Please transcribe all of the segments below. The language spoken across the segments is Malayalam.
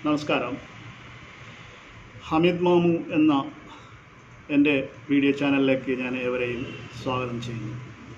നമസ്കാരം ഹമീദ് മാമു എന്ന എൻ്റെ വീഡിയോ ചാനലിലേക്ക് ഞാൻ ഏവരെയും സ്വാഗതം ചെയ്യുന്നു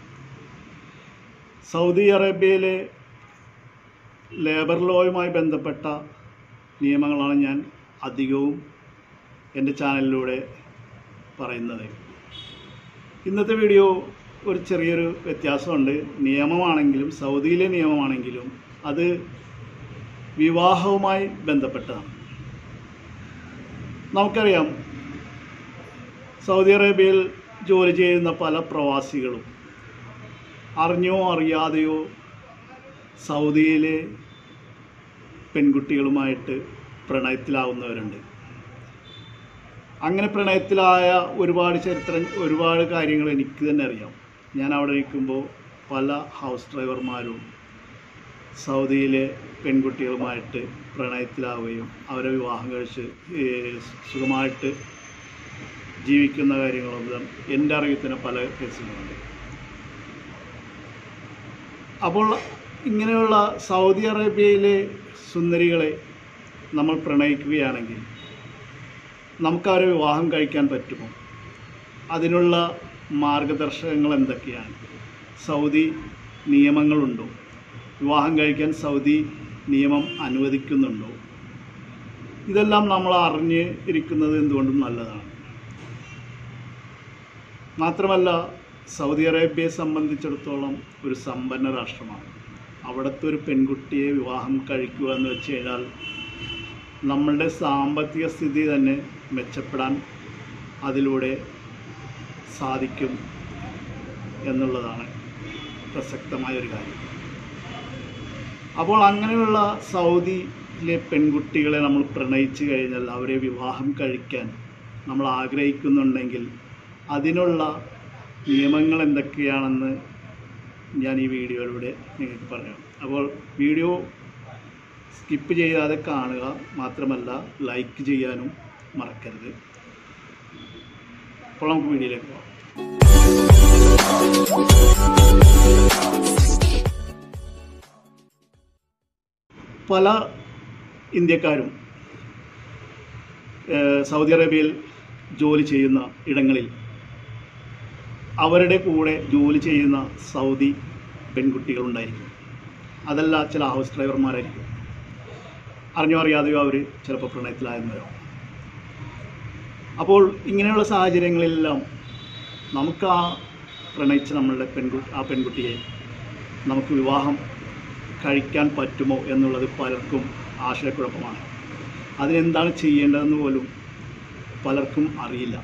സൗദി അറേബ്യയിലെ ലേബർ ലോയുമായി ബന്ധപ്പെട്ട നിയമങ്ങളാണ് ഞാൻ അധികവും എൻ്റെ ചാനലിലൂടെ പറയുന്നത് ഇന്നത്തെ വീഡിയോ ഒരു ചെറിയൊരു വ്യത്യാസമുണ്ട് നിയമമാണെങ്കിലും സൗദിയിലെ നിയമമാണെങ്കിലും അത് വിവാഹവുമായി ബന്ധപ്പെട്ടതാണ് നമുക്കറിയാം സൗദി അറേബ്യയിൽ ജോലി ചെയ്യുന്ന പല പ്രവാസികളും അറിഞ്ഞോ അറിയാതെയോ സൗദിയിലെ പെൺകുട്ടികളുമായിട്ട് പ്രണയത്തിലാവുന്നവരുണ്ട് അങ്ങനെ പ്രണയത്തിലായ ഒരുപാട് ചരിത്രം ഒരുപാട് കാര്യങ്ങൾ എനിക്ക് തന്നെ അറിയാം ഞാൻ അവിടെ നിൽക്കുമ്പോൾ പല ഹൗസ് ഡ്രൈവർമാരും സൗദിയിലെ പെൺകുട്ടികളുമായിട്ട് പ്രണയത്തിലാവുകയും അവരെ വിവാഹം കഴിച്ച് ഏഹ്, സുഖമായിട്ട് ജീവിക്കുന്ന കാര്യങ്ങളൊന്നും എൻ്റെ അറിവിൽ തന്നെ പല കേസുകളുണ്ട് അപ്പോൾ ഇങ്ങനെയുള്ള സൗദി അറേബ്യയിലെ സുന്ദരികളെ നമ്മൾ പ്രണയിക്കുകയാണെങ്കിൽ നമുക്ക് അവരെ വിവാഹം കഴിക്കാൻ പറ്റുമോ അതിനുള്ള മാർഗദർശകങ്ങൾ എന്തൊക്കെയാണ് സൗദി നിയമങ്ങളുണ്ടോ വിവാഹം കഴിക്കാൻ സൗദി നിയമം അനുവദിക്കുന്നുണ്ടോ ഇതെല്ലാം നമ്മൾ അറിഞ്ഞ് ഇരിക്കുന്നത് എന്തുകൊണ്ടും നല്ലതാണ് മാത്രമല്ല സൗദി അറേബ്യയെ സംബന്ധിച്ചിടത്തോളം ഒരു സമ്പന്ന രാഷ്ട്രമാണ് അവിടുത്തെ ഒരു പെൺകുട്ടിയെ വിവാഹം കഴിക്കുക എന്ന് വെച്ച് കഴിഞ്ഞാൽ നമ്മളുടെ സാമ്പത്തിക സ്ഥിതി തന്നെ മെച്ചപ്പെടാൻ അതിലൂടെ സാധിക്കും എന്നുള്ളതാണ് പ്രസക്തമായ ഒരു കാര്യം അപ്പോൾ അങ്ങനെയുള്ള സൗദിയിലെ പെൺകുട്ടികളെ നമ്മൾ പ്രണയിച്ചു കഴിഞ്ഞാൽ അവരെ വിവാഹം കഴിക്കാൻ നമ്മൾ ആഗ്രഹിക്കുന്നുണ്ടെങ്കിൽ അതിനുള്ള നിയമങ്ങൾ എന്തൊക്കെയാണെന്ന് ഞാൻ ഈ വീഡിയോയിലൂടെ നിങ്ങൾക്ക് പറയാം അപ്പോൾ വീഡിയോ സ്കിപ്പ് ചെയ്യാതെ കാണുക മാത്രമല്ല ലൈക്ക് ചെയ്യാനും മറക്കരുത് അപ്പോൾ നമുക്ക് വീഡിയോയിലേക്ക് പോകാം പല ഇന്ത്യക്കാരും ഏഹ്, സൗദി അറേബ്യയിൽ ജോലി ചെയ്യുന്ന ഇടങ്ങളിൽ അവരുടെ കൂടെ ജോലി ചെയ്യുന്ന സൗദി പെൺകുട്ടികളുണ്ടായിരിക്കും അതല്ല ചില ഹൗസ് ഡ്രൈവർമാരായിരിക്കും അറിഞ്ഞോ അറിയാതെയോ അവർ ചിലപ്പോൾ പ്രണയത്തിലായെന്നവരോ അപ്പോൾ ഇങ്ങനെയുള്ള സാഹചര്യങ്ങളിലെല്ലാം നമുക്ക് ആ പ്രണയിച്ച നമ്മളുടെ പെൺകുട്ടി ആ പെൺകുട്ടിയെ നമുക്ക് വിവാഹം കഴിക്കാൻ പറ്റുമോ എന്നുള്ളത് പലർക്കും ആശയക്കുഴപ്പമാണ് അതിനെന്താണ് ചെയ്യേണ്ടതെന്ന് പോലും പലർക്കും അറിയില്ല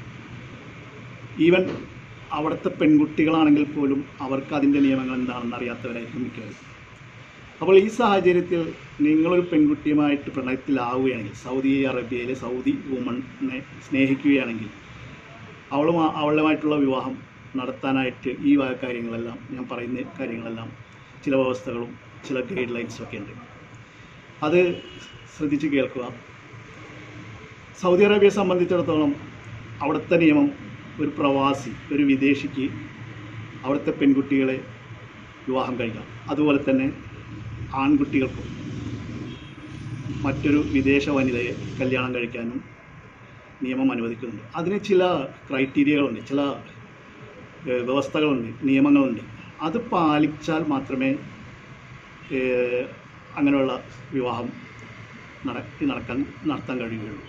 ഈവൻ അവിടുത്തെ പെൺകുട്ടികളാണെങ്കിൽ പോലും അവർക്ക് അതിൻ്റെ നിയമങ്ങൾ എന്താണെന്ന് അറിയാത്തവരായിരിക്കും മിക്കവരും അപ്പോൾ ഈ സാഹചര്യത്തിൽ നിങ്ങളൊരു പെൺകുട്ടിയുമായിട്ട് പ്രണയത്തിലാവുകയാണെങ്കിൽ സൗദി അറേബ്യയിലെ സൗദി വുമണിനെ സ്നേഹിക്കുകയാണെങ്കിൽ അവളും അവളുമായിട്ടുള്ള വിവാഹം നടത്താനായിട്ട് ഈ വക കാര്യങ്ങളെല്ലാം ഞാൻ പറയുന്ന കാര്യങ്ങളെല്ലാം ചില വ്യവസ്ഥകളും ചില ഗൈഡ് ലൈൻസും ഒക്കെ ഉണ്ട് അത് ശ്രദ്ധിച്ച് കേൾക്കുക സൗദി അറേബ്യയെ സംബന്ധിച്ചിടത്തോളം അവിടുത്തെ നിയമം ഒരു പ്രവാസി ഒരു വിദേശിക്ക് അവിടുത്തെ പെൺകുട്ടികളെ വിവാഹം കഴിക്കാം അതുപോലെ തന്നെ ആൺകുട്ടികൾക്കും മറ്റൊരു വിദേശ വനിതയെ കല്യാണം കഴിക്കാനും നിയമം അനുവദിക്കുന്നുണ്ട് അതിന് ചില ക്രൈറ്റീരിയകളുണ്ട് ചില ഏഹ്, വ്യവസ്ഥകളുണ്ട് നിയമങ്ങളുണ്ട് അത് പാലിച്ചാൽ മാത്രമേ ഏഹ്, അങ്ങനെയുള്ള വിവാഹം നട നടക്കാൻ നടത്താൻ കഴിയുകയുള്ളൂ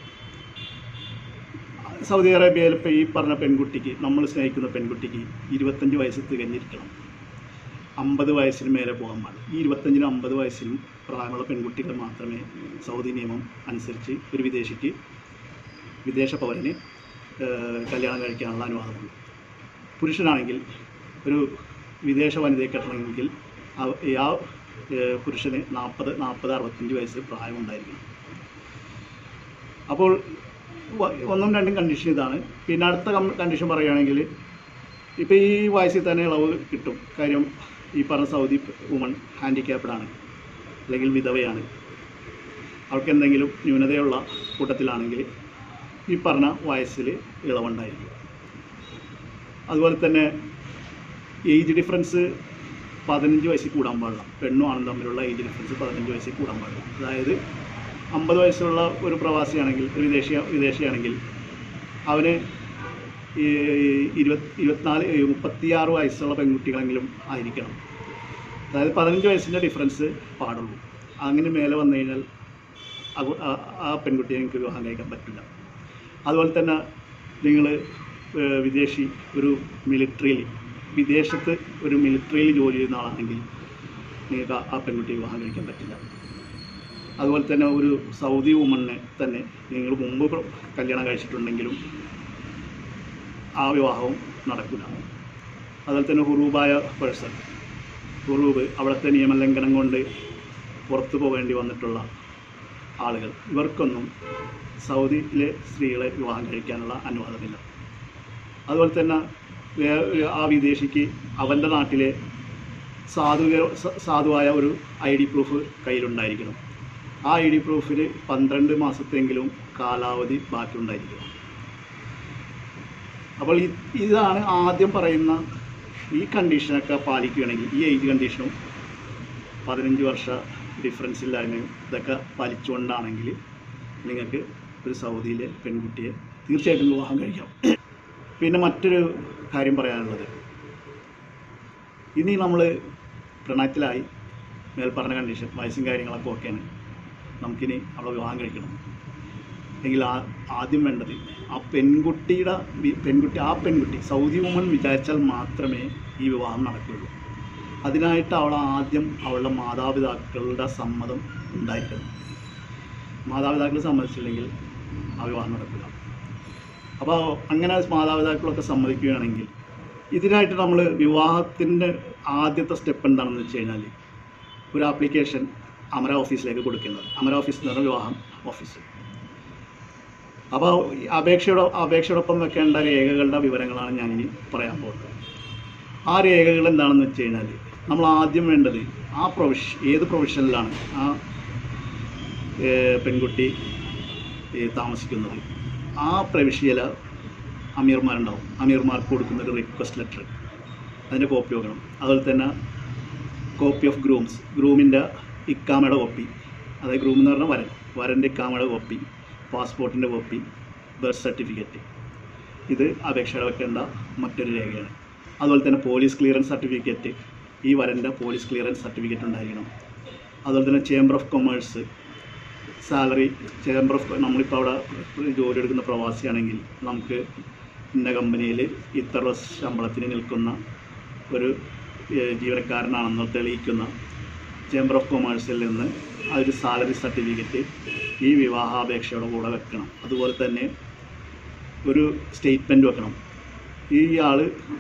സൗദി അറേബ്യയിൽ ഇപ്പോൾ ഈ പറഞ്ഞ പെൺകുട്ടിക്ക് നമ്മൾ സ്നേഹിക്കുന്ന പെൺകുട്ടിക്ക് ഇരുപത്തഞ്ച് വയസ്സ് തികഞ്ഞിരിക്കണം അമ്പത് വയസ്സിന് മേലെ പോകാൻ പാടില്ല ഈ ഇരുപത്തഞ്ചിനും അമ്പത് വയസ്സിനും പ്രായമുള്ള പെൺകുട്ടികൾ മാത്രമേ സൗദി നിയമം അനുസരിച്ച് ഒരു വിദേശിക്ക് വിദേശ പൗരന് ഏഹ്, കല്യാണം കഴിക്കാനുള്ള അനുവാദമുള്ളൂ പുരുഷനാണെങ്കിൽ ഒരു വിദേശ വനിതയെ കെട്ടണമെങ്കിൽ ആ- ആ ഏഹ്, പുരുഷന് നാൽപ്പത് നാൽപ്പത് അറുപത്തഞ്ച് വയസ്സ് പ്രായമുണ്ടായിരിക്കണം അപ്പോൾ വ- ഒന്നും രണ്ടും കണ്ടീഷൻ ഇതാണ് പിന്നെ അടുത്ത കം- കണ്ടീഷൻ പറയുകയാണെങ്കിൽ ഇപ്പോൾ ഈ വയസ്സിൽ തന്നെ ഇളവ് കിട്ടും കാര്യം ഈ പറഞ്ഞ സൗദി വുമൺ ഹാൻഡിക്യാപ്ഡ് ആണ് അല്ലെങ്കിൽ വിധവയാണ് അവർക്ക് എന്തെങ്കിലും ന്യൂനതയുള്ള കൂട്ടത്തിലാണെങ്കിൽ ഈ പറഞ്ഞ വയസ്സിൽ ഇളവുണ്ടായിരിക്കും അതുപോലെ തന്നെ ഏജ് ഡിഫറൻസ് പതിനഞ്ച് വയസ്സിൽ കൂടാൻ പാടില്ല പെണ്ണും ആണും തമ്മിലുള്ള ഏജ് ഡിഫറൻസ് പതിനഞ്ച് വയസ്സിൽ കൂടാൻ പാടില്ല അതായത് അമ്പത് വയസ്സുള്ള ഒരു പ്രവാസിയാണെങ്കിൽ ഒരു വിദേശിയ വിദേശിയാണെങ്കിൽ അവന് ഈ ഇരുപത് ഇരുപത്തിനാല് ഈ മുപ്പത്തിയാറ് വയസ്സുള്ള പെൺകുട്ടികളെങ്കിലും ആയിരിക്കണം അതായത് പതിനഞ്ച് വയസ്സിൻ്റെ ഡിഫറൻസ് പാടുള്ളൂ അങ്ങനെ മേലെ വന്നു കഴിഞ്ഞാൽ അവ- ആ- ആ പെൺകുട്ടിയെ എനിക്ക് വിവാഹം കഴിക്കാൻ പറ്റില്ല അതുപോലെ തന്നെ നിങ്ങൾ വിദേശി ഒരു മിലിറ്ററിയിൽ വിദേശത്ത് ഒരു മിലിറ്ററിയിൽ ജോലി ചെയ്യുന്ന ആളാണെങ്കിൽ നിങ്ങൾക്ക് ആ- ആ പെൺകുട്ടിയെ വിവാഹം കഴിക്കാൻ പറ്റില്ല അതുപോലെ തന്നെ ഒരു സൗദി വുമണിനെ തന്നെ നിങ്ങൾ മുമ്പ് പ്ര- കല്യാണം കഴിച്ചിട്ടുണ്ടെങ്കിലും ആ വിവാഹവും നടക്കില്ല അതുപോലെ തന്നെ ഹുറൂബായ പേഴ്സൺ ഹുറൂബ് അവിടുത്തെ നിയമലംഘനം കൊണ്ട് പുറത്തു പോകേണ്ടി വന്നിട്ടുള്ള ആളുകൾ ഇവർക്കൊന്നും സൗദിയിലെ സ്ത്രീകളെ വിവാഹം കഴിക്കാനുള്ള അനുവാദമില്ല അതുപോലെ തന്നെ വേ- ആ വിദേശിക്ക് അവൻ്റെ നാട്ടിലെ സാധു സാധുവായ ഒരു ഐ ഡി പ്രൂഫ് കയ്യിലുണ്ടായിരിക്കണം ആ ഐ ഡി പ്രൂഫിൽ പന്ത്രണ്ട് മാസത്തെങ്കിലും കാലാവധി ബാക്കിയുണ്ടായിരിക്കണം അപ്പോൾ ഈ ഇതാണ് ആദ്യം പറയുന്ന ഈ കണ്ടീഷനൊക്കെ പാലിക്കുകയാണെങ്കിൽ ഈ ഏജ് കണ്ടീഷനും പതിനഞ്ച് വർഷ ഡിഫറൻസ് ഇല്ലായ്മയും ഇതൊക്കെ പാലിച്ചുകൊണ്ടാണെങ്കിൽ നിങ്ങൾക്ക് ഒരു സൗദിയിലെ പെൺകുട്ടിയെ തീർച്ചയായിട്ടും വിവാഹം കഴിക്കാം പിന്നെ മറ്റൊരു കാര്യം പറയാനുള്ളത് ഇനി നമ്മൾ പ്രണയത്തിലായി മേൽപ്പറഞ്ഞ കണ്ടീഷൻ വയസ്സും കാര്യങ്ങളൊക്കെ ഓക്കെയാണ് നമുക്കിനി അവളെ വിവാഹം കഴിക്കണം എങ്കിൽ ആ ആദ്യം വേണ്ടത് ആ പെൺകുട്ടിയുടെ വി- പെൺകുട്ടി ആ പെൺകുട്ടി സൗദി വുമൺ വിചാരിച്ചാൽ മാത്രമേ ഈ വിവാഹം നടക്കുകയുള്ളൂ അതിനായിട്ട് അവൾ ആദ്യം അവളുടെ മാതാപിതാക്കളുടെ സമ്മതം ഉണ്ടായിരിക്കണം മാതാപിതാക്കൾ സമ്മതിച്ചില്ലെങ്കിൽ ആ വിവാഹം നടക്കില്ല അപ്പോൾ അങ്ങനെ മാതാപിതാക്കളൊക്കെ സമ്മതിക്കുകയാണെങ്കിൽ ഇതിനായിട്ട് നമ്മൾ വിവാഹത്തിൻ്റെ ആദ്യത്തെ സ്റ്റെപ്പ് എന്താണെന്ന് വെച്ച് കഴിഞ്ഞാൽ ഒരു ആപ്ലിക്കേഷൻ അമര ഓഫീസിലേക്ക് കൊടുക്കുന്നത് അമര ഓഫീസ് എന്ന് പറഞ്ഞാൽ വിവാഹം ഓഫീസ് അപ്പോൾ ഈ അപേക്ഷയുടെ അപേക്ഷയോടൊപ്പം വെക്കേണ്ട രേഖകളുടെ വിവരങ്ങളാണ് ഞാനിനി പറയാൻ പോകുന്നത് ആ രേഖകൾ എന്താണെന്ന് വെച്ച് കഴിഞ്ഞാൽ നമ്മൾ ആദ്യം വേണ്ടത് ആ പ്രൊവിഷ ഏത് പ്രൊവിഷനിലാണ് ആ ഏഹ്, പെൺകുട്ടി ഏഹ്, താമസിക്കുന്നത് ആ പ്രവിശ്യയില അമീർമാരുണ്ടാവും അമീർമാർക്ക് കൊടുക്കുന്ന ഒരു റിക്വസ്റ്റ് ലെറ്റർ അതിൻ്റെ കോപ്പി വെക്കണം അതുപോലെ തന്നെ കോപ്പി ഓഫ് ഗ്രൂംസ് ഗ്രൂമിൻ്റെ ഇക്കാമയുടെ കോപ്പി അതായത് ഗ്രൂം എന്ന് പറഞ്ഞാൽ വരൻ വരൻ്റെ ഇക്കാമയുടെ കോപ്പി പാസ്പോർട്ടിൻ്റെ കോപ്പി ബർത്ത് സർട്ടിഫിക്കറ്റ് ഇത് അപേക്ഷയുടെ വെക്കേണ്ട മറ്റൊരു രേഖയാണ് അതുപോലെ തന്നെ പോലീസ് ക്ലിയറൻസ് സർട്ടിഫിക്കറ്റ് ഈ വരൻ്റെ പോലീസ് ക്ലിയറൻസ് സർട്ടിഫിക്കറ്റ് ഉണ്ടായിരിക്കണം അതുപോലെ തന്നെ chamber of commerce salary chamber of നമ്മളിപ്പോൾ അവിടെ ജോലി എടുക്കുന്ന പ്രവാസിയാണെങ്കിൽ നമുക്ക് ഇന്ന കമ്പനിയിൽ ഇത്ര ശമ്പളത്തിന് നിൽക്കുന്ന ഒരു ഏഹ്, ജീവനക്കാരനാണെന്ന് തെളിയിക്കുന്ന ചേംബർ ഓഫ് കൊമേഴ്സിൽ നിന്ന് ആ ഒരു സാലറി സർട്ടിഫിക്കറ്റ് ഈ വിവാഹാപേക്ഷയുടെ കൂടെ വെക്കണം അതുപോലെ തന്നെ ഒരു സ്റ്റേറ്റ്മെൻറ്റ് വെക്കണം ഈ ആൾ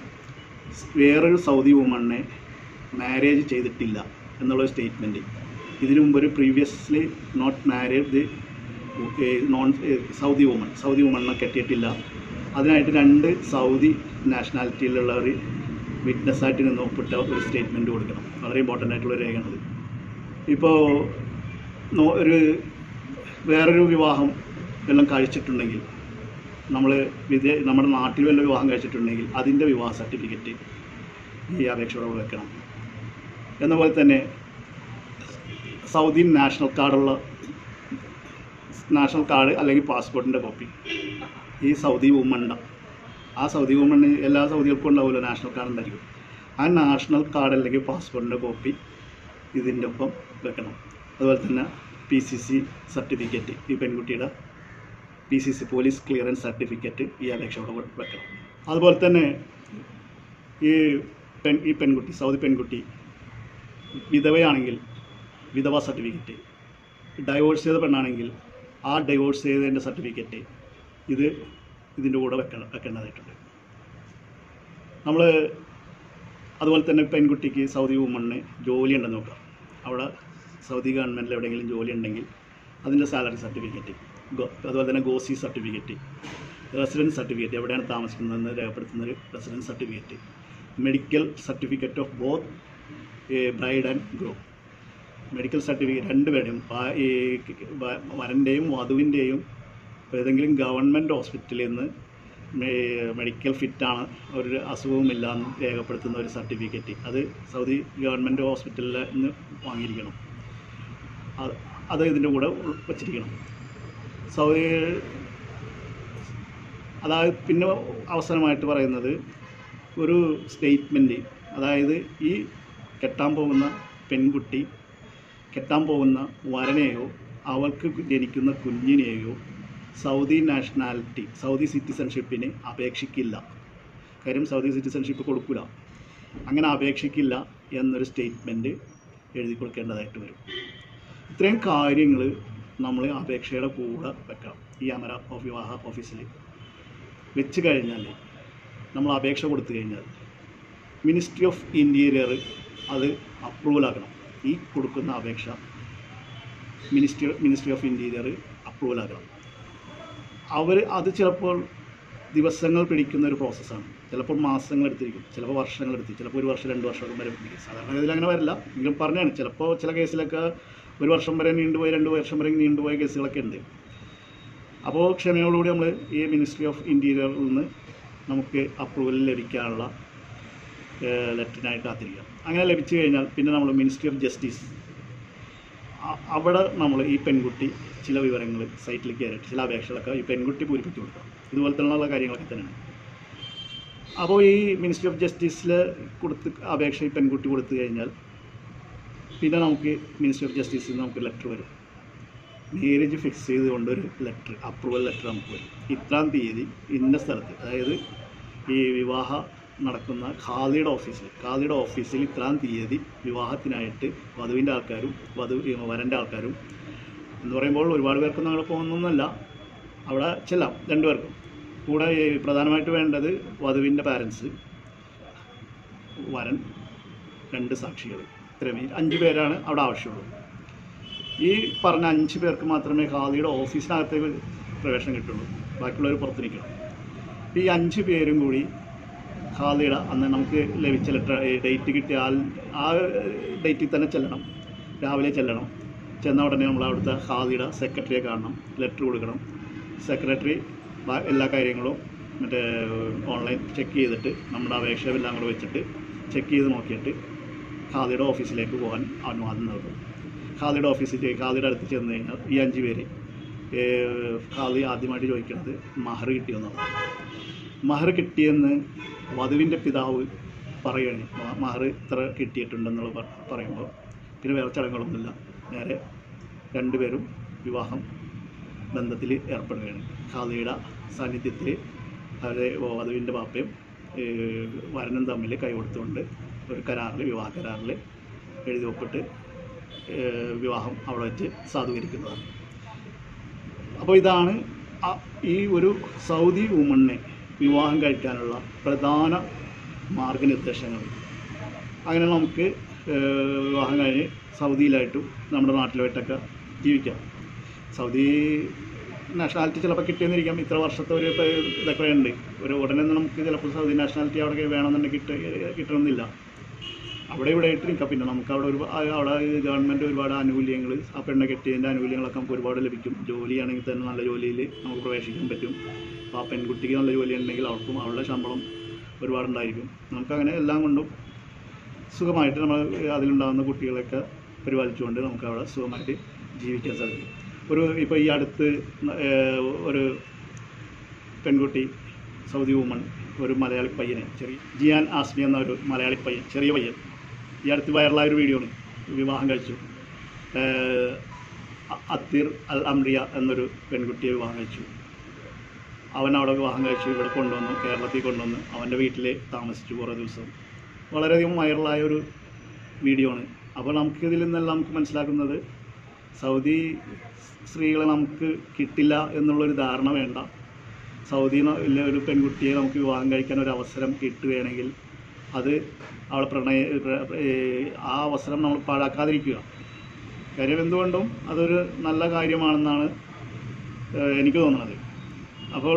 വേറൊരു സൗദി വുമണിനെ മാരേജ് ചെയ്തിട്ടില്ല എന്നുള്ള സ്റ്റേറ്റ്മെൻറ്റ് ഇതിനു മുമ്പ് ഒരു previously not marriage non Saudi woman Saudi വുമണിനെ കെട്ടിയിട്ടില്ല അതിനായിട്ട് രണ്ട് സൗദി നാഷണാലിറ്റിയിലുള്ള ഒരു വിറ്റ്നസ്സായിട്ട് നിന്ന് ഒപ്പിട്ട ഒരു സ്റ്റേറ്റ്മെൻറ്റ് കൊടുക്കണം വളരെ ഇമ്പോർട്ടൻ്റ് ആയിട്ടുള്ള ഒരു രേഖയാണത് ഇപ്പോൾ നോ- ഒരു വേറൊരു വിവാഹം എല്ലാം കഴിച്ചിട്ടുണ്ടെങ്കിൽ നമ്മൾ വിദേ നമ്മുടെ നാട്ടിൽ വല്ല വിവാഹം കഴിച്ചിട്ടുണ്ടെങ്കിൽ അതിൻ്റെ വിവാഹ സർട്ടിഫിക്കറ്റ് ഈ അപേക്ഷയോടെ വെക്കണം എന്ന പോലെ തന്നെ സൗദി നാഷണൽ കാർഡുള്ള നാഷണൽ കാർഡ് അല്ലെങ്കിൽ പാസ്പോർട്ടിൻ്റെ കോപ്പി ഈ സൗദി വുമണ്ട ആ സൗദി വുമണ് എല്ലാ സൗദികൾക്കും ഉണ്ടാവുമല്ലോ നാഷണൽ കാർഡ് ഉണ്ടായിരിക്കും ആ നാഷണൽ കാർഡ് അല്ലെങ്കിൽ പാസ്പോർട്ടിൻ്റെ കോപ്പി ഇതിൻ്റെ ഒപ്പം വെക്കണം അതുപോലെ തന്നെ പി സി സി സർട്ടിഫിക്കറ്റ് ഈ പെൺകുട്ടിയുടെ P C C police clearance certificate ഈ അപേക്ഷയോടെ വെ- വെക്കണം അതുപോലെ തന്നെ ഈ പെൺ ഈ പെൺകുട്ടി സൗദി പെൺകുട്ടി വിധവയാണെങ്കിൽ വിധവ സർട്ടിഫിക്കറ്റ് ഡൈവോഴ്സ് ചെയ്ത പെണ്ണാണെങ്കിൽ ആ ഡൈവോഴ്സ് ചെയ്തതിൻ്റെ സർട്ടിഫിക്കറ്റ് ഇത് ഇതിൻ്റെ കൂടെ വെക്കണം വെക്കേണ്ടതായിട്ടുണ്ട് നമ്മൾ അതുപോലെ തന്നെ പെൺകുട്ടിക്ക് സൗദി വുമണിന് ജോലി ഉണ്ടെന്ന് നോക്കാം അവിടെ സൗദി ഗവൺമെൻറ്റിൽ എവിടെയെങ്കിലും ജോലി ഉണ്ടെങ്കിൽ അതിൻ്റെ സാലറി സർട്ടിഫിക്കറ്റ് ഗോ അതുപോലെ തന്നെ ഗോസി സർട്ടിഫിക്കറ്റ് റെസിഡൻസ് സർട്ടിഫിക്കറ്റ് എവിടെയാണ് താമസിക്കുന്നതെന്ന് രേഖപ്പെടുത്തുന്ന ഒരു residence certificate medical certificate of both bride and groom medical certificate രണ്ടുപേരുടെയും വ- ഈ വ- വരൻ്റെയും വധുവിൻ്റെയും ഏതെങ്കിലും ഗവൺമെൻറ് ഹോസ്പിറ്റലിൽ നിന്ന് മെ- മെഡിക്കൽ ഫിറ്റാണ് ഒരു അസുഖവുമില്ല എന്ന് രേഖപ്പെടുത്തുന്ന ഒരു സർട്ടിഫിക്കറ്റ് അത് സൗദി ഗവൺമെൻറ് ഹോസ്പിറ്റലിൽ നിന്ന് വാങ്ങിയിരിക്കണം അത് അത് ഇതിൻ്റെ കൂടെ ഉൾ- വച്ചിരിക്കണം സൗദി അതായത് പിന്നെ അവസാനമായിട്ട് പറയുന്നത് ഒരു സ്റ്റേറ്റ്മെൻറ്റ് അതായത് ഈ കെട്ടാൻ പോകുന്ന പെൺകുട്ടി കെട്ടാൻ പോകുന്ന വരനെയോ അവൾക്ക് ജനിക്കുന്ന കുഞ്ഞിനെയോ സൗദി നാഷണാലിറ്റി സൗദി സിറ്റിസൺഷിപ്പിന് അപേക്ഷിക്കില്ല കാര്യം സൗദി സിറ്റിസൺഷിപ്പ് കൊടുക്കില്ല അങ്ങനെ അപേക്ഷിക്കില്ല എന്നൊരു സ്റ്റേറ്റ്മെൻറ്റ് എഴുതി കൊടുക്കേണ്ടതായിട്ട് വരും ഇത്രയും കാര്യങ്ങൾ നമ്മൾ അപേക്ഷയുടെ കൂടെ വെക്കണം ഈ അമര ഓഫ് വിവാഹ ഓഫീസിൽ വെച്ച് കഴിഞ്ഞാൽ നമ്മൾ അപേക്ഷ കൊടുത്തു കഴിഞ്ഞാൽ മിനിസ്ട്രി ഓഫ് ഇൻറ്റീരിയർ അത് അപ്രൂവൽ ആക്കണം ഈ കൊടുക്കുന്ന അപേക്ഷ ministry ministry of interior approval ആക്കണം അവർ അത് ചിലപ്പോൾ ദിവസങ്ങൾ പിടിക്കുന്ന ഒരു പ്രോസസ്സാണ് ചിലപ്പോൾ മാസങ്ങൾ എടുത്തിരിക്കും ചിലപ്പോൾ വർഷങ്ങൾ എടുത്തിരിക്കും ചിലപ്പോൾ ഒരു വർഷം രണ്ട് വർഷം വരെ പിടിക്കും സാധാരണ ഇതിൽ അങ്ങനെ വരില്ല എങ്കിലും പറഞ്ഞാണ് ചിലപ്പോൾ ചില കേസിലൊക്കെ ഒരു വർഷം വരെ നീണ്ടുപോയി രണ്ട് വർഷം വരെ നീണ്ടുപോയ കേസുകളൊക്കെ ഉണ്ട് അപ്പോൾ ക്ഷമയോടുകൂടി നമ്മൾ ഈ മിനിസ്ട്രി ഓഫ് ഇൻറ്റീരിയറിൽ നിന്ന് നമുക്ക് അപ്രൂവൽ ലഭിക്കാനുള്ള ലെറ്ററിനായിട്ട് കാത്തിരിക്കാം അങ്ങനെ ലഭിച്ചു കഴിഞ്ഞാൽ പിന്നെ നമ്മൾ മിനിസ്ട്രി ഓഫ് ജസ്റ്റിസ് അ- അവിടെ നമ്മൾ ഈ പെൺകുട്ടി ചില വിവരങ്ങൾ സൈറ്റിൽ കയറിയിട്ട് ചില അപേക്ഷകളൊക്കെ ഈ പെൺകുട്ടി പൂരിപ്പിച്ചു കൊടുക്കാം ഇതുപോലത്തുള്ള കാര്യങ്ങളൊക്കെ തന്നെയാണ് അപ്പോൾ ഈ മിനിസ്ട്രി ഓഫ് ജസ്റ്റിസിൽ കൊടുത്ത് അപേക്ഷ ഈ പെൺകുട്ടി കൊടുത്തു കഴിഞ്ഞാൽ പിന്നെ നമുക്ക് മിനിസ്ട്രി ഓഫ് ജസ്റ്റിസിൽ നമുക്ക് ലെറ്റർ വരും മാരേജ് ഫിക്സ് ചെയ്തുകൊണ്ടൊരു ലെറ്റർ അപ്രൂവൽ ലെറ്റർ നമുക്ക് വരും ഇത്രാം തീയതി ഇന്ന സ്ഥലത്ത് അതായത് ഈ വിവാഹ നടക്കുന്ന ഖാദിയുടെ ഓഫീസിൽ ഖാദിയുടെ ഓഫീസിൽ ഇത്രാം തീയതി വിവാഹത്തിനായിട്ട് വധുവിൻ്റെ ആൾക്കാരും വധു വരൻ്റെ ആൾക്കാരും എന്ന് പറയുമ്പോൾ ഒരുപാട് പേർക്കൊന്നും അവിടെ പോകുന്നൊന്നുമല്ല അവിടെ ചെല്ലാം രണ്ടുപേർക്കും കൂടെ ഈ പ്രധാനമായിട്ട് വേണ്ടത് വധുവിൻ്റെ പാരൻസ് വരൻ രണ്ട് സാക്ഷികൾ ഇത്രയും ഈ അഞ്ച് പേരാണ് അവിടെ ആവശ്യമുള്ളൂ ഈ പറഞ്ഞ അഞ്ച് പേർക്ക് മാത്രമേ ഖാദിയുടെ ഓഫീസിനകത്തേക്ക് പ്രവേശനം കിട്ടുള്ളൂ ബാക്കിയുള്ളവർ പുറത്ത് നിൽക്കണം ഈ അഞ്ച് പേരും കൂടി ഖാദിയുടെ അന്ന് നമുക്ക് ലഭിച്ച ലെറ്റർ ഡേറ്റ് കിട്ടിയ ആ ആ ഡേറ്റിൽ തന്നെ ചെല്ലണം രാവിലെ ചെല്ലണം ചെന്ന ഉടനെ നമ്മൾ അവിടുത്തെ ഖാദിയുടെ സെക്രട്ടറിയെ കാണണം ലെറ്റർ കൊടുക്കണം സെക്രട്ടറി ബാ- എല്ലാ കാര്യങ്ങളും മറ്റേ ഓൺലൈൻ ചെക്ക് ചെയ്തിട്ട് നമ്മുടെ അപേക്ഷ എല്ലാം കൂടെ വെച്ചിട്ട് ചെക്ക് ചെയ്ത് നോക്കിയിട്ട് ഖാദിയുടെ ഓഫീസിലേക്ക് പോകാൻ അനുവാദം നൽകും ഖാദിയുടെ ഓഫീസിലേക്ക് ഖാദിയുടെ അടുത്ത് ചെന്ന് കഴിഞ്ഞാൽ ഈ അഞ്ച് പേര് ഏഹ്, ഖാദി ആദ്യമായിട്ട് ചോദിക്കുന്നത് മഹർ കിട്ടിയെന്നാണ് മഹർ കിട്ടിയെന്ന് വധുവിൻ്റെ പിതാവ് പറയുകയാണ് മ- മഹർ ഇത്ര കിട്ടിയിട്ടുണ്ടെന്നുള്ള പ- പറയുമ്പോൾ പിന്നെ വേറെ ചടങ്ങുകളൊന്നുമില്ല നേരെ രണ്ടുപേരും വിവാഹം ബന്ധത്തിൽ ഏർപ്പെടുകയാണ് ഖാദിയുടെ സാന്നിധ്യത്തിൽ അവരെ വധുവിൻ്റെ ബാപ്പയും ഏഹ്, വരനും തമ്മിൽ കൈകൊടുത്തുകൊണ്ട് ഒരു കരാറിൽ വിവാഹ കരാറിൽ എഴുതി ഒപ്പിട്ട് ഏഹ്, വിവാഹം അവിടെ വെച്ച് സാധൂകരിക്കുന്നതാണ് അപ്പോൾ ഇതാണ് ആ- ഈ ഒരു സൗദി വുമണിനെ വിവാഹം കഴിക്കാനുള്ള പ്രധാന മാർഗനിർദ്ദേശങ്ങൾ അങ്ങനെ നമുക്ക് ഏഹ്, വിവാഹം കഴിഞ്ഞ് സൗദിയിലായിട്ടും നമ്മുടെ നാട്ടിലുമായിട്ടൊക്കെ ജീവിക്കാം സൗദി നാഷണാലിറ്റി ചിലപ്പോൾ കിട്ടിയെന്നിരിക്കാം ഇത്ര വർഷത്തെ ഒരു ഇപ്പൊ ഇതൊക്കെ ഉണ്ട് ഒരു ഉടനെ ഒന്നും നമുക്ക് ചിലപ്പോൾ സൗദി നാഷണാലിറ്റി അവിടെ വേണമെന്നുണ്ടെങ്കിൽ കിട്ട കിട്ടണമെന്നില്ല അവിടെ ഇവിടെ ആയിട്ട് നിൽക്കാം പിന്നെ നമുക്ക് അവിടെ ഒരു അവിടെ ഗവൺമെൻറ് ഒരുപാട് ആനുകൂല്യങ്ങൾ ആ പെണ്ണെ കെട്ടിയതിൻ്റെ ആനുകൂല്യങ്ങളൊക്കെ നമുക്ക് ഒരുപാട് ലഭിക്കും ജോലിയാണെങ്കിൽ തന്നെ നല്ല ജോലിയിൽ നമുക്ക് പ്രവേശിക്കാൻ പറ്റും അപ്പോൾ ആ പെൺകുട്ടിക്ക് നല്ല ജോലി ഉണ്ടെങ്കിൽ അവർക്കും അവളുടെ ശമ്പളം ഒരുപാടുണ്ടായിരിക്കും നമുക്കങ്ങനെ എല്ലാം കൊണ്ടും സുഖമായിട്ട് നമ്മൾ അതിലുണ്ടാകുന്ന കുട്ടികളെയൊക്കെ പരിപാലിച്ചുകൊണ്ട് നമുക്ക് അവിടെ സുഖമായിട്ട് ജീവിക്കാൻ സാധിക്കും ഒരു ഇപ്പോൾ ഈ അടുത്ത് ഏഹ്, ഒരു പെൺകുട്ടി സൗദി വുമൺ ഒരു മലയാളി പയ്യനെ ചെറിയ ജിയാൻ ആസ്മി എന്ന ഒരു മലയാളി പയ്യൻ ചെറിയ പയ്യൻ ഈ അടുത്ത് വൈറലായ ഒരു വീഡിയോ ആണ് വിവാഹം കഴിച്ചു ഏഹ്, അ- അത്തീർ അൽ അംറിയ എന്നൊരു പെൺകുട്ടിയെ വിവാഹം കഴിച്ചു അവൻ അവിടെ വിവാഹം കഴിച്ചു ഇവിടെ കൊണ്ടുവന്നു കേരളത്തിൽ കൊണ്ടുവന്ന് അവൻ്റെ വീട്ടിൽ താമസിച്ചു കുറേ ദിവസം വളരെയധികം വൈറലായ ഒരു വീഡിയോ ആണ് അപ്പോൾ നമുക്ക് ഇതിൽ നിന്നെല്ലാം നമുക്ക് മനസ്സിലാക്കുന്നത് സൗദി സ്ത്രീകളെ നമുക്ക് കിട്ടില്ല എന്നുള്ളൊരു ധാരണ വേണ്ട സൗദിയിലെ ഒരു പെൺകുട്ടിയെ നമുക്ക് വിവാഹം കഴിക്കാൻ ഒരു അവസരം കിട്ടുകയാണെങ്കിൽ അത് അവളെ പ്രണയ പ്ര- ഏ- ആ അവസരം നമ്മൾ പാഴാക്കാതിരിക്കുക കാര്യം എന്തുകൊണ്ടും അതൊരു നല്ല കാര്യമാണെന്നാണ് ഏഹ്, എനിക്ക് തോന്നുന്നത് അപ്പോൾ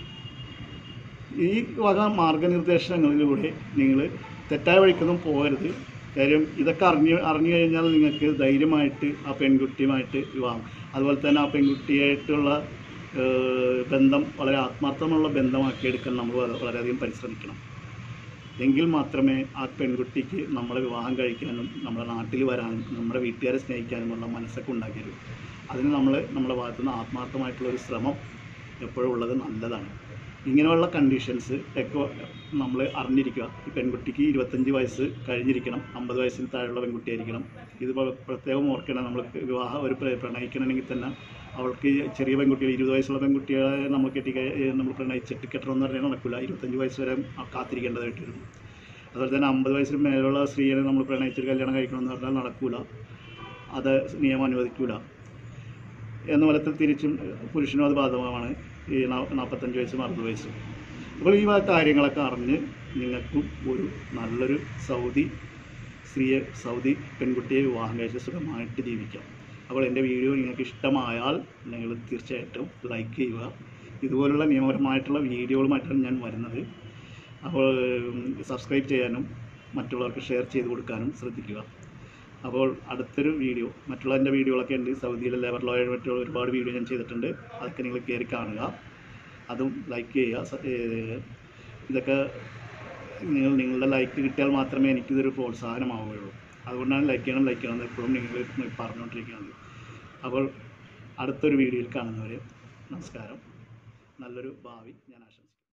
ഈ വക മാർഗനിർദ്ദേശങ്ങളിലൂടെ നിങ്ങൾ തെറ്റായ വഴിക്കൊന്നും പോകരുത് കാര്യം ഇതൊക്കെ അറിഞ്ഞ് അറിഞ്ഞു കഴിഞ്ഞാൽ നിങ്ങൾക്ക് ധൈര്യമായിട്ട് ആ പെൺകുട്ടിയുമായിട്ട് വിവാഹം അതുപോലെ തന്നെ ആ പെൺകുട്ടിയായിട്ടുള്ള ഏഹ്, ബന്ധം വളരെ ആത്മാർത്ഥമുള്ള ബന്ധമാക്കിയെടുക്കാൻ നമ്മൾ വള- വളരെയധികം പരിശ്രമിക്കണം എങ്കിൽ മാത്രമേ ആ പെൺകുട്ടിക്ക് നമ്മളെ വിവാഹം കഴിക്കാനും നമ്മുടെ നാട്ടിൽ വരാനും നമ്മുടെ വീട്ടുകാരെ സ്നേഹിക്കാനുമുള്ള മനസ്സൊക്കെ ഉണ്ടാക്കിയത് അതിന് നമ്മൾ നമ്മുടെ ഭാഗത്തുനിന്ന് ആത്മാർത്ഥമായിട്ടുള്ള ഒരു ശ്രമം എപ്പോഴും ഉള്ളത് നല്ലതാണ് ഇങ്ങനെയുള്ള കണ്ടീഷൻസ് ഒക്കെ നമ്മൾ അറിഞ്ഞിരിക്കുക ഈ പെൺകുട്ടിക്ക് ഇരുപത്തഞ്ച് വയസ്സ് കഴിഞ്ഞിരിക്കണം അമ്പത് വയസ്സിന് താഴെയുള്ള പെൺകുട്ടിയായിരിക്കണം ഇത് പ്ര- പ്രത്യേകം ഓർക്കണം നമ്മൾ വിവാഹം ഒരു പ്ര- പ്രണയിക്കണമെങ്കിൽ തന്നെ അവൾക്ക് ചെറിയ പെൺകുട്ടികൾ ഇരുപത് വയസ്സുള്ള പെൺകുട്ടികളെ നമ്മൾ കെട്ടി നമ്മൾ പ്രണയിച്ചിട്ട് കെട്ടണമെന്ന് പറഞ്ഞാൽ നടക്കില്ല ഇരുപത്തഞ്ച് വയസ്സ് വരെ കാത്തിരിക്കേണ്ടതായിട്ട് വരും അതുപോലെ തന്നെ അമ്പത് വയസ്സിന് മേലുള്ള സ്ത്രീയെ നമ്മൾ പ്രണയിച്ചൊരു കല്യാണം കഴിക്കണമെന്ന് പറഞ്ഞാൽ നടക്കൂല അത് നിയമം അനുവദിക്കൂല എന്ന ഫലത്തിൽ തിരിച്ചും പുരുഷനും അത് ബാധകമാണ് ഈ നാ- നാൽപ്പത്തഞ്ച് വയസ്സും അറുപത് വയസ്സും അപ്പോൾ ഈ വക കാര്യങ്ങളൊക്കെ അറിഞ്ഞ് നിങ്ങൾക്കും ഒരു നല്ലൊരു സൗദി സ്ത്രീയെ സൗദി പെൺകുട്ടിയെ വിവാഹം കഴിച്ച് സുഖമായിട്ട് ജീവിക്കാം അപ്പോൾ എൻ്റെ വീഡിയോ നിങ്ങൾക്ക് ഇഷ്ടമായാൽ നിങ്ങൾ തീർച്ചയായിട്ടും ലൈക്ക് ചെയ്യുക ഇതുപോലുള്ള നിയമപരമായിട്ടുള്ള വീഡിയോകളുമായിട്ടാണ് ഞാൻ വരുന്നത് അപ്പോൾ സബ്സ്ക്രൈബ് ചെയ്യാനും മറ്റുള്ളവർക്ക് ഷെയർ ചെയ്ത് കൊടുക്കാനും ശ്രദ്ധിക്കുക അപ്പോൾ അടുത്തൊരു വീഡിയോ മറ്റുള്ള എൻ്റെ വീഡിയോകളൊക്കെ ഉണ്ട് സൗദിയിലെ ലേബർ ലോയർ മറ്റുള്ള ഒരുപാട് വീഡിയോ ഞാൻ ചെയ്തിട്ടുണ്ട് അതൊക്കെ നിങ്ങൾ കയറി കാണുക അതും ലൈക്ക് ചെയ്യുക സ- ഏർ ഇതൊക്കെ നിങ്ങൾ നിങ്ങളുടെ ലൈക്ക് കിട്ടിയാൽ മാത്രമേ എനിക്കിതൊരു പ്രോത്സാഹനമാവുകയുള്ളൂ അതുകൊണ്ടാണ് ലൈക്ക് ചെയ്യണം ലൈക്ക് ചെയ്യണം എന്ന് എപ്പോഴും നിങ്ങൾ പറഞ്ഞുകൊണ്ടിരിക്കുന്നത് അപ്പോൾ അടുത്തൊരു വീഡിയോയിൽ കാണുന്നവരെ നമസ്കാരം നല്ലൊരു ഭാവി ഞാൻ ആശംസിക്കുന്നു